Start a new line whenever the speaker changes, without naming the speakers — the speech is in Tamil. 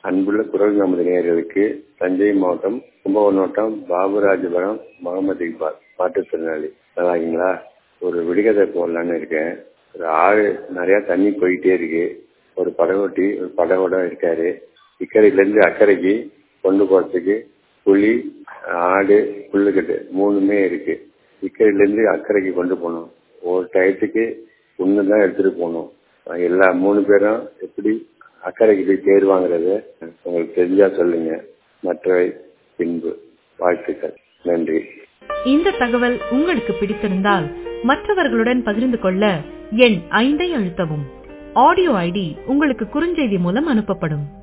அன்புள்ள குரல் நமது நேயர்களுக்கு தஞ்சை மாவட்டம் கும்பகோணம் மாவட்டம் பாபுராஜபுரம் முகமது இக்பால் மாற்றுத்திறனாளி நல்லா இருக்கீங்களா ஒரு விடுகதை போடலான்னு இருக்கேன் ஒரு ஆறு நிறையா தண்ணி போயிட்டே இருக்கு ஒரு படகோட்டி ஒரு படகோட இருக்காரு இக்கரையிலேருந்து அக்கறைக்கு கொண்டு போகிறதுக்கு புலி ஆடு புல்லுக்கட்டு மூணுமே இருக்கு இக்கரையிலேருந்து அக்கறைக்கு கொண்டு போகணும் ஒரு டயத்துக்கு ஒன்று தான் எடுத்துகிட்டு போகணும் எல்லா மூணு பேரும் எப்படி அக்கறைக்கு போய் தேர்வாங்கிறது உங்களுக்கு தெரிஞ்சா சொல்லுங்க மற்றவை பின்பு வாழ்த்துக்கள் நன்றி
இந்த தகவல் உங்களுக்கு பிடித்திருந்தால் மற்றவர்களுடன் பகிர்ந்து கொள்ள எண் ஐந்தை அழுத்தவும் ஆடியோ ஐடி உங்களுக்கு குறுஞ்செய்தி மூலம் அனுப்பப்படும்